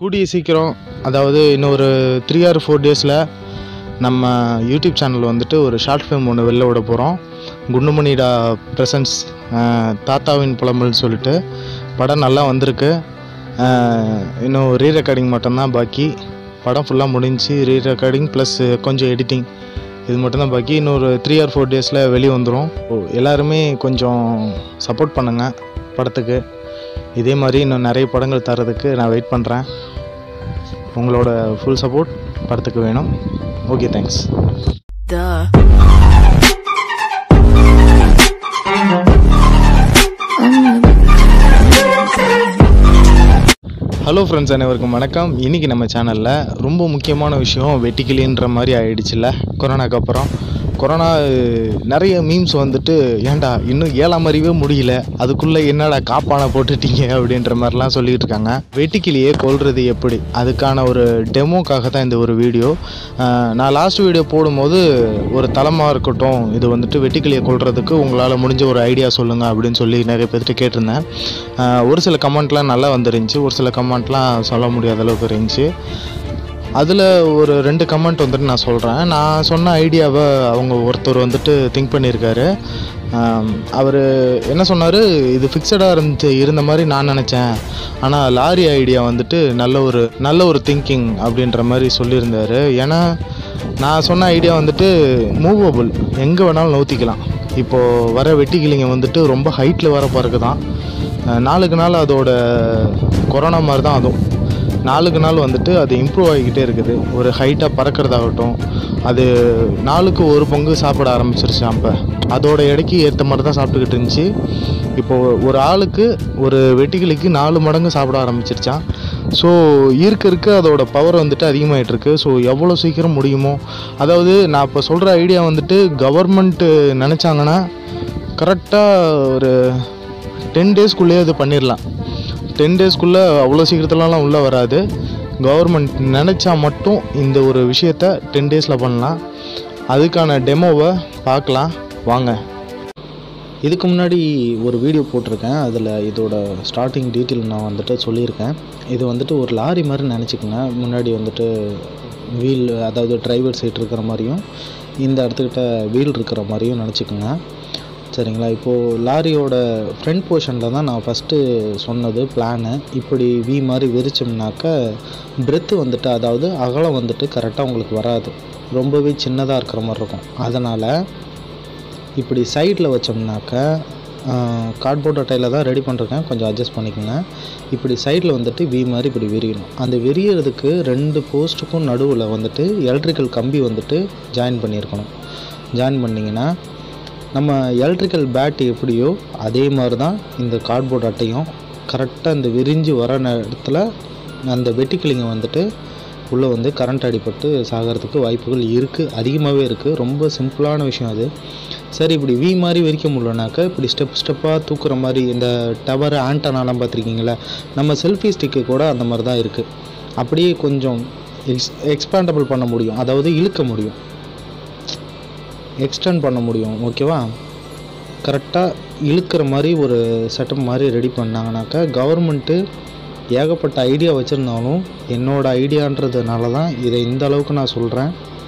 கூடிய சீக்கிரம் அதாவது இன்னொரு த்ரீ ஆர் ஃபோர் டேஸில் நம்ம யூடியூப் சேனல் வந்துட்டு ஒரு ஷார்ட் ஃபிலிம் ஒன்று வெளில விட போகிறோம் குண்டுமணிடா ப்ரெசன்ஸ் தாத்தாவின் புலம்பல்னு சொல்லிட்டு படம் நல்லா வந்திருக்கு அஹ், இன்னும் ரீ ரெக்கார்டிங் மட்டும்தான் பாக்கி படம் ஃபுல்லாக முடிஞ்சு ரீ ரெக்கார்டிங் ப்ளஸ் கொஞ்சம் எடிட்டிங் இது மட்டும்தான் பாக்கி இன்னொரு த்ரீ ஆர் ஃபோர் டேஸில் வெளியே வந்துடும் எல்லாருமே கொஞ்சம் சப்போர்ட் பண்ணுங்கள் படத்துக்கு இதே மாதிரி இன்னும் நிறைய படங்கள் தரதுக்கு நான் வெயிட் பண்ணுறேன் உங்களோட ஃபுல் சப்போர்ட் படத்துக்கு வேணும் okay thanks Duh. Hello friends அனைவருக்கும் வணக்கம் இன்றைக்கி நம்ம சேனலில் ரொம்ப முக்கியமான விஷயம் வெட்டிக்கிளின்ற மாதிரி ஆயிடுச்சுல்ல கொரோனாக்கு அப்புறம் கொரோனா அஹ், நிறைய மீம்ஸ் வந்துட்டு ஏன்டா இன்னும் ஏழாம் அறிவே முடியல அதுக்குள்ளே என்னடா காப்பானை போட்டுட்டீங்க அப்படின்ற மாதிரிலாம் சொல்லிட்டு இருக்காங்க வெட்டிக்கிளியை கொல்றது எப்படி அதுக்கான ஒரு டெமோக்காக தான் இந்த ஒரு வீடியோ அஹ், நான் லாஸ்ட் வீடியோ போடும்போது ஒரு தளமாக இருக்கட்டும் இது வந்துட்டு வெட்டிக்கிளியை கொல்றதுக்கு உங்களால் முடிஞ்ச ஒரு ஐடியா சொல்லுங்கள் அப்படின்னு சொல்லி நிறைய பேர்கிட்ட கேட்டிருந்தேன் அஹ், ஒரு சில கமெண்ட்லாம் நல்லா வந்துருந்துச்சு ஒரு சில கமெண்ட்லாம் சொல்ல முடியாத அளவுக்கு இருந்துச்சு அதில் ஒரு ரெண்டு கமெண்ட் வந்துட்டு நான் சொல்கிறேன் நான் சொன்ன ஐடியாவை அவங்க ஒருத்தர் வந்துட்டு திங்க் பண்ணியிருக்காரு அவர் என்ன சொன்னார் இது ஃபிக்ஸடாக இருந்து இருந்த மாதிரி நான் நினச்சேன் ஆனால் லாரி ஐடியா வந்துட்டு நல்ல ஒரு நல்ல ஒரு திங்கிங் அப்படின்ற மாதிரி சொல்லியிருந்தாரு ஏன்னா நான் சொன்ன ஐடியா வந்துட்டு மூவபிள் எங்கே வேணாலும் நவுத்திக்கலாம் இப்போது வர வெட்டிக்கிளிங்க வந்துட்டு ரொம்ப ஹைட்டில் வர பறக்கு தான் அஹ் நாளுக்கு நாள் அதோட கொரோனா மாதிரி தான் அதுவும் நாளுக்கு நாள் வந்துட்டு அது இம்ப்ரூவ் ஆகிக்கிட்டே இருக்குது ஒரு ஹைட்டாக பறக்கிறதாகட்டும் அது நாளுக்கு ஒரு பங்கு சாப்பிட ஆரம்பிச்சிருச்சு அப்போ அதோட எடைக்கு ஏற்ற மாதிரி தான் சாப்பிட்டுக்கிட்டு இருந்துச்சு இப்போது ஒரு ஆளுக்கு ஒரு வெட்டிக்கிளிக்கு நாலு மடங்கு சாப்பிட ஆரம்பிச்சிருச்சான் ஸோ இருக்க இருக்க அதோட பவர் வந்துட்டு அதிகமாகிட்டு இருக்கு ஸோ எவ்வளோ சீக்கிரம் முடியுமோ அதாவது நான் இப்போ சொல்கிற ஐடியா வந்துட்டு கவர்மெண்ட்டு நினச்சாங்கன்னா கரெக்டாக ஒரு டென் டேஸ்க்குள்ளேயே அது பண்ணிடலாம் டென் டேஸ்க்குள்ளே அவ்வளோ சீக்கிரத்துலலாம் உள்ளே வராது கவர்மெண்ட் நினச்சா மட்டும் இந்த ஒரு விஷயத்த டென் டேஸில் பண்ணலாம் அதுக்கான டெமோவை பார்க்கலாம் வாங்க இதுக்கு முன்னாடி ஒரு வீடியோ போட்டிருக்கேன் அதில் இதோட ஸ்டார்டிங் டீட்டெயில் நான் வந்துட்டு சொல்லியிருக்கேன் இது வந்துட்டு ஒரு லாரி மாதிரி நினச்சிக்கோங்க முன்னாடி வந்துட்டு வீல் அதாவது டிரைவர் சீட் இருக்கிற மாதிரியும் இந்த இடத்துக்கிட்ட வீல் இருக்கிற மாதிரியும் நினச்சிக்கோங்க சரிங்களா இப்போது லாரியோட ஃப்ரண்ட் போர்ஷனில் தான் நான் ஃபஸ்ட்டு சொன்னது பிளானு இப்படி வி மாதிரி விரிச்சோம்னாக்க பிரெத்து வந்துட்டு அதாவது அகலம் வந்துட்டு கரெக்டாக உங்களுக்கு வராது ரொம்பவே சின்னதாக இருக்கிற மாதிரி இருக்கும் அதனால் இப்படி சைடில் வச்சோம்னாக்க கார்ட்போர்ட் அட்டையில் தான் ரெடி பண்ணிருக்கேன் கொஞ்சம் அட்ஜஸ்ட் பண்ணிக்கோங்க இப்படி சைடில் வந்துட்டு வி மாதிரி இப்படி விரியணும் அந்த விரியறதுக்கு ரெண்டு போஸ்ட்டுக்கும் நடுவில் வந்துட்டு எலக்ட்ரிக்கல் கம்பி வந்துட்டு ஜாயின் பண்ணியிருக்கணும் ஜாயின் பண்ணிங்கன்னா நம்ம எலக்ட்ரிக்கல் பேட் எப்படியோ அதே மாதிரி தான் இந்த கார்ட்போர்ட் அட்டையும் கரெக்டாக இந்த விரிஞ்சு வர நேரத்தில் அந்த வெட்டிக்கிளிங்க வந்துட்டு உள்ளே வந்து கரண்ட் அடிபட்டு சாகிறதுக்கு வாய்ப்புகள் இருக்குது அதிகமாகவே இருக்குது ரொம்ப சிம்பிளான விஷயம் அது சரி இப்படி வி மாதிரி விரிக்க முடியலனாக்கா இப்படி ஸ்டெப் ஸ்டெப்பாக தூக்குற மாதிரி இந்த டவர் ஆண்டனாலாம் பார்த்துருக்கீங்களா நம்ம செல்ஃபி ஸ்டிக்கு கூட அந்த மாதிரி தான் இருக்குது அப்படியே கொஞ்சம் எக்ஸ் எக்ஸ்பேண்டபிள் பண்ண முடியும் அதாவது இழுக்க முடியும் எக்ஸ்டெண்ட் பண்ண முடியும் ஓகேவா கரெக்டாக இழுக்கிற மாதிரி ஒரு செட்டப் மாதிரி ரெடி பண்ணாங்கனாக்கா கவர்மெண்ட்டு ஏகப்பட்ட ஐடியா வச்சுருந்தாலும் என்னோட ஐடியான்றதுனால தான் இதை இந்த அளவுக்கு நான் சொல்கிறேன்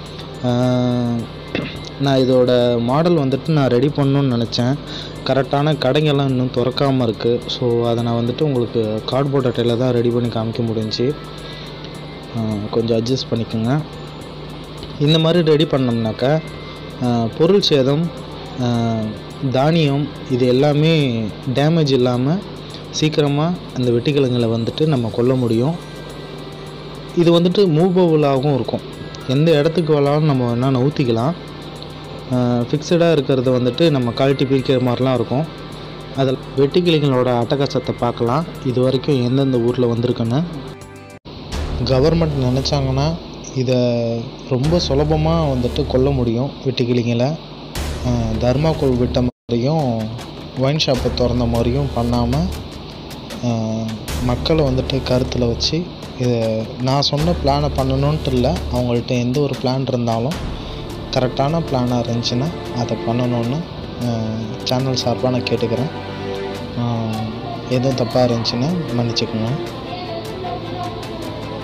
நான் இதோட மாடல் வந்துட்டு நான் ரெடி பண்ணணும்னு நினச்சேன் கரெக்டான கடைங்கெல்லாம் இன்னும் திறக்காமல் இருக்குது ஸோ அதை நான் வந்துட்டு உங்களுக்கு கார்ட்போர்ட் அட்டையில் தான் ரெடி பண்ணி காமிக்க முடிஞ்சுச்சு ஆஹ் கொஞ்சம் அட்ஜஸ்ட் பண்ணிக்கோங்க இந்த மாதிரி ரெடி பண்ணோம்னாக்கா ஆஹ் பொருள் சேதம் ஆஹ் தானியம் இது எல்லாமே டேமேஜ் இல்லாமல் சீக்கிரமாக அந்த வெட்டிக்கிழங்குகளை வந்துட்டு நம்ம கொல்ல முடியும் இது வந்துட்டு மூவபுளாகவும் இருக்கும் எந்த இடத்துக்கு வேணாலும் நம்ம வேணால் நவுத்திக்கலாம் ஃபிக்ஸடாக இருக்கிறத வந்துட்டு நம்ம கழட்டி பிரிக்கிற மாதிரிலாம் இருக்கும் அதில் வெட்டிக்கிளிங்களோட அட்டகாசத்தை பார்க்கலாம் இது வரைக்கும் எந்தெந்த ஊரில் வந்திருக்குன்னு கவர்மெண்ட் நினச்சாங்கன்னா இதை ரொம்ப சுலபமாக வந்துட்டு கொல்ல முடியும் வெட்டுக்கிளிங்களை தர்மாக்கோல் விட்ட மாதிரியும் ஒயின் ஷாப்பை திறந்த மாதிரியும் பண்ணாமல் மக்களை வந்துட்டு கருத்தில் வச்சு இதை நான் சொன்ன பிளானை பண்ணணுன்ட்டு இல்லை அவங்கள்ட்ட எந்த ஒரு பிளான் இருந்தாலும் கரெக்டான பிளானாக இருந்துச்சுன்னா அதை பண்ணணுன்னு சேனல் சார்பாக நான் கேட்டுக்கிறேன் அஹ் எதுவும் தப்பாக இருந்துச்சுன்னா மன்னிச்சுக்கோங்க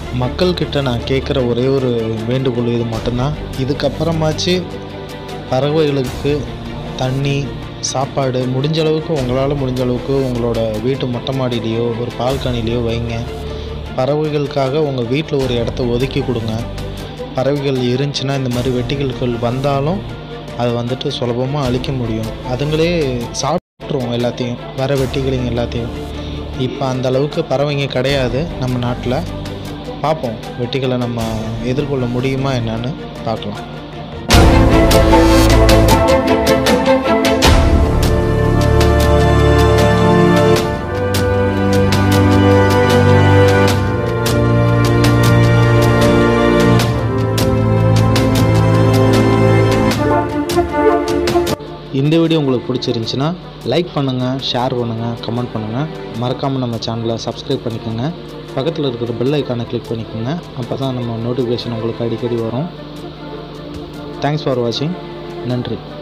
மக்கள்கிட்ட நான் கேட்குற ஒரே ஒரு வேண்டுகோள் இது மட்டும்தான் இதுக்கப்புறமாச்சு பறவைகளுக்கு தண்ணி சாப்பாடு முடிஞ்ச அளவுக்கு உங்களால் முடிஞ்ச அளவுக்கு உங்களோட வீட்டு மொட்டை மாடியிலையோ ஒரு பால்கனிலையோ வைங்க பறவைகளுக்காக உங்கள் வீட்டில் ஒரு இடத்த ஒதுக்கி கொடுங்க பறவைகள் இருந்துச்சுன்னா இந்த மாதிரி வெட்டிகள்கள் வந்தாலும் அதை வந்துட்டு சுலபமாக அழிக்க முடியும் அதுங்களே சாப்பிட்ருவோம் எல்லாத்தையும் வர வெட்டிகளிங்க எல்லாத்தையும் இப்போ அந்த அளவுக்கு பறவைங்க கிடையாது நம்ம நாட்டில் பார்ப்போம் வெட்டிகளை நம்ம எதிர்கொள்ள முடியுமா என்னன்னு பார்க்கலாம் இந்த வீடியோ உங்களுக்கு பிடிச்சிருந்துச்சுன்னா லைக் பண்ணுங்கள் ஷேர் பண்ணுங்கள் கமெண்ட் பண்ணுங்கள் மறக்காமல் நம்ம சேனலை சப்ஸ்கிரைப் பண்ணிக்கோங்க பக்கத்தில் இருக்கிற பெல் ஐக்கானை கிளிக் பண்ணிக்கோங்க அப்போ தான் நம்ம நோட்டிஃபிகேஷன் உங்களுக்கு அடிக்கடி வரும் தேங்க்ஸ் ஃபார் வாட்சிங் நன்றி